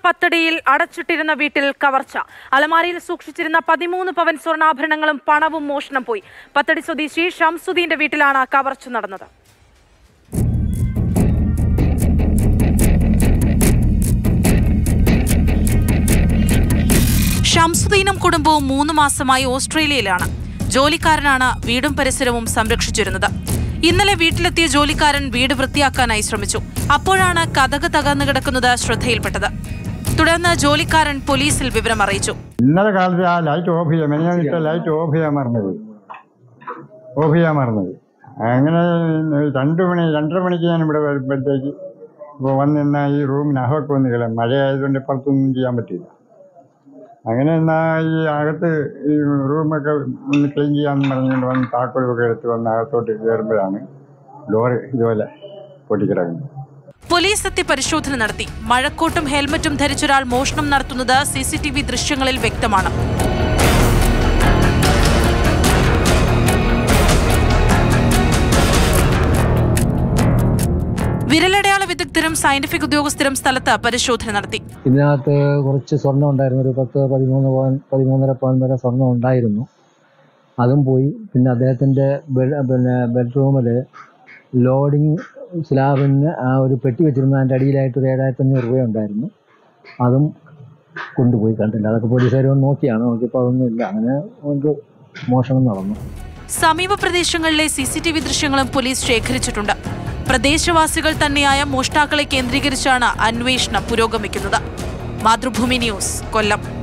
പത്തടിയിൽ അടച്ചിട്ടിരുന്ന വീട്ടിൽ കവർച്ച അലമാരിയിൽ സൂക്ഷിച്ചിരുന്ന പതിമൂന്ന് പവൻ സ്വർണ്ണാഭരണങ്ങളും പണവും മോഷണം പോയി പത്തടി സ്വദേശി ഷംസുദ്ദീന്റെ വീട്ടിലാണ് കവർച്ച നടന്നത് ഷംസുദ്ദീനും കുടുംബവും മൂന്ന് മാസമായി ഓസ്ട്രേലിയയിലാണ് ജോലിക്കാരനാണ് വീടും പരിസരവും സംരക്ഷിച്ചിരുന്നത് ഇന്നലെ വീട്ടിലെത്തിയ ജോലിക്കാരൻ വീട് വൃത്തിയാക്കാനായി ശ്രമിച്ചു അപ്പോഴാണ് കഥക് തകർന്നു കിടക്കുന്നത് ശ്രദ്ധയിൽപ്പെട്ടത് തുടർന്ന് ജോലിക്കാരൻ പോലീസിൽ വിവരം അറിയിച്ചു ഇന്നലെ കാലത്ത് ആ ലൈറ്റ് ഓഫ് ചെയ്യാൻ മെനിയാന്നിട്ട് ലൈറ്റ് ഓഫ് ചെയ്യാൻ മറന്നത് ഓഫ് ചെയ്യാൻ മറന്നത് അങ്ങനെ രണ്ട് മണി രണ്ടര മണിക്ക് ഞാൻ ഇവിടെ വരുമ്പോഴത്തേക്ക് ഇപ്പോൾ വന്ന് നിന്ന ഈ റൂമിനകമൊക്കെ വന്ന് കിള മഴയായതുകൊണ്ട് പുറത്തൊന്നും ചെയ്യാൻ പറ്റില്ല അങ്ങനെ എന്നാൽ ഈ അകത്ത് ഈ റൂമൊക്കെ ഒന്ന് ക്ലീൻ ചെയ്യാമെന്ന് പറഞ്ഞുകൊണ്ട് വന്ന് താക്കോലൊക്കെ എടുത്ത് വന്ന് അകത്തോട്ട് കയറുമ്പോഴാണ് ഡോറ് ഇതുപോലെ പൊട്ടിക്കിടക്കുന്നത് പോലീസ് എത്തി പരിശോധന നടത്തി മഴക്കോട്ടും ഹെൽമറ്റും ധരിച്ചൊരാൾ മോഷണം നടത്തുന്നത് സി സി ടി വി ദൃശ്യങ്ങളിൽ വ്യക്തമാണ് വിരലടയാള വിദഗ്ധരും സയന്റിഫിക് ഉദ്യോഗസ്ഥരും സ്ഥലത്ത് പരിശോധന നടത്തി ഇതിനകത്ത് കുറച്ച് സ്വർണ്ണം ഉണ്ടായിരുന്നു ഒരു പത്ത് പതിമൂന്ന് പവൻ പതിമൂന്നര പവൻ വരെ സ്വർണ്ണം ഉണ്ടായിരുന്നു അതും പോയി പിന്നെ അദ്ദേഹത്തിൻ്റെ ബെഡ് പിന്നെ ബെഡ്റൂമിൽ ലോഡിങ് സ്ലാബിന് ആ ഒരു പെട്ടി വെച്ചിരുന്ന അതിൻ്റെ അടിയിലായിട്ട് ഒരു ഏഴായിരത്തി അഞ്ഞൂറ് രൂപ ഉണ്ടായിരുന്നു അതും കൊണ്ടുപോയി കണ്ടില്ല അതൊക്കെ പോലീസുകാർ വന്ന് നോക്കിയാണ് നോക്കിയപ്പോൾ അതൊന്നും ഇല്ല അങ്ങനെ നമുക്ക് മോഷണം നടന്നു സമീപ പ്രദേശങ്ങളിലെ സി സി ടി വി ദൃശ്യങ്ങളും പോലീസ് ശേഖരിച്ചിട്ടുണ്ട് പ്രദേശവാസികൾ തന്നെയായ മോഷ്ടാക്കളെ കേന്ദ്രീകരിച്ചാണ് അന്വേഷണം പുരോഗമിക്കുന്നത് മാതൃഭൂമി ന്യൂസ് കൊല്ലം